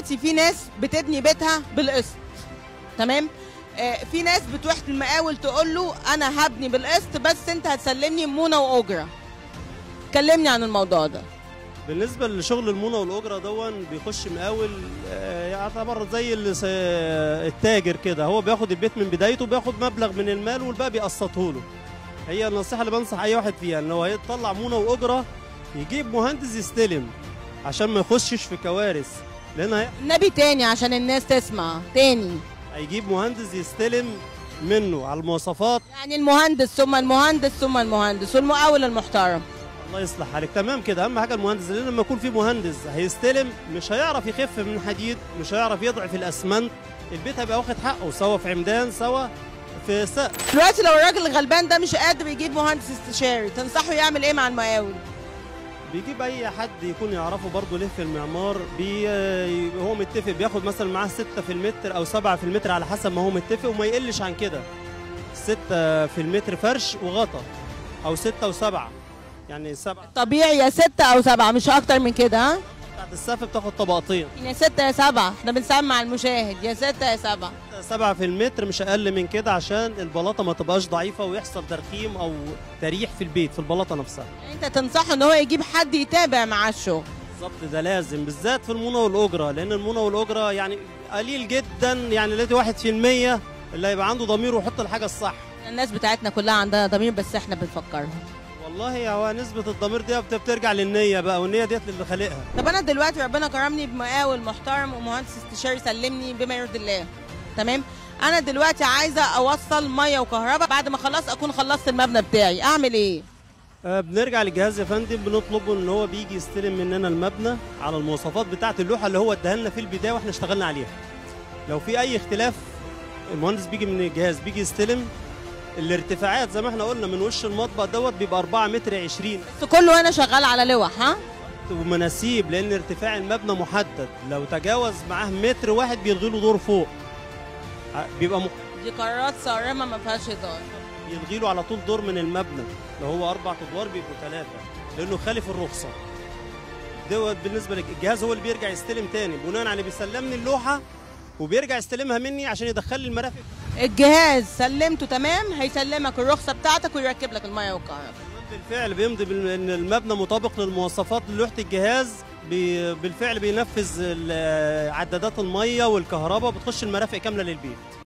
دلوقتي في ناس بتبني بيتها بالقسط تمام آه، في ناس بتروح المقاول تقول له انا هبني بالقسط بس انت هتسلمني مونه واجره كلمني عن الموضوع ده بالنسبه لشغل المونه والاجره دون بيخش مقاول آه، يعتبر زي اللي س- التاجر كده هو بياخد البيت من بدايته بياخد مبلغ من المال والباقي بيقسطه له هي النصيحه اللي بنصح اي واحد فيها ان هو هيطلع مونه واجره يجيب مهندس يستلم عشان ما يخشش في كوارث لان هي- النبي تاني عشان الناس تسمع تاني هيجيب مهندس يستلم منه على المواصفات يعني المهندس ثم المهندس ثم المهندس والمقاول المحترم الله يصلح عليك تمام كده اهم حاجه المهندس لان لما يكون في مهندس هيستلم مش هيعرف يخف من حديد مش هيعرف يضعف الاسمنت البيت هيبقى واخد حقه سواء في عمدان سواء في سقف دلوقتي لو الراجل الغلبان ده مش قادر يجيب مهندس استشاري تنصحه يعمل ايه مع المقاول بيجيب اي حد يكون يعرفه برضه ليه في المعمار بي هو متفق بياخد مثلا معاه 6 في المتر او 7 في المتر على حسب ما هو متفق وما يقلش عن كده 6 في المتر فرش وغطا او 6 و7 يعني 7 طبيعي يا ستة أو سبعة مش أكتر من كده ها بتاعت السقف بتاخد طبقتين يا ستة يا سبعة احنا بنسمع المشاهد يا ستة يا سبعة سبعة في المتر مش أقل من كده عشان البلاطة ما تبقاش ضعيفة ويحصل ترخيم أو تريح في البيت في البلاطة نفسها يعني انت تنصحه ان هو يجيب حد يتابع معاه الشغل بالظبط ده لازم بالذات في المونة والأجرة لأن المونة والأجرة يعني قليل جدا يعني لقيت واحد في المية اللي هيبقى عنده ضمير ويحط الحاجة الصح الناس بتاعتنا كلها عندها ضمير بس احنا بنفكرهم والله هو نسبة الضمير دي بت- بترجع للنية بقى والنية ديت للي خالقها طب انا دلوقتي ربنا كرمني بمقاول محترم ومهندس استشاري سلمني بما يرضي الله تمام انا دلوقتي عايزه اوصل ميه وكهرباء بعد ما خلاص اكون خلصت المبنى بتاعي اعمل ايه آه، بنرجع للجهاز يا فندم بنطلبه ان هو بيجي يستلم مننا المبنى على المواصفات بتاعه اللوحه اللي هو اداها لنا في البدايه واحنا اشتغلنا عليها لو في اي اختلاف المهندس بيجي من الجهاز بيجي يستلم الارتفاعات زي ما احنا قلنا من وش المطبخ دوت بيبقى 4 متر 20 بس كله انا شغال على لوح ها ومناسيب لان ارتفاع المبنى محدد لو تجاوز معاه متر واحد بيلغي له دور فوق ع- بيبقى م... دي قرارات صارمه ما فيهاش هزار يلغي له على طول دور من المبنى لو هو اربع ادوار بيبقوا ثلاثه لانه خالف الرخصه دوت بالنسبه لك الجهاز هو اللي بيرجع يستلم تاني بناء على اللي بيسلمني اللوحه وبيرجع يستلمها مني عشان يدخل لي المرافق الجهاز سلمته تمام هيسلمك الرخصه بتاعتك ويركب لك الميه والكهرباء بالفعل بيمضي بال- ان المبنى مطابق للمواصفات لوحه الجهاز بي- بالفعل بينفذ ال- عدادات الميه والكهرباء بتخش المرافق كامله للبيت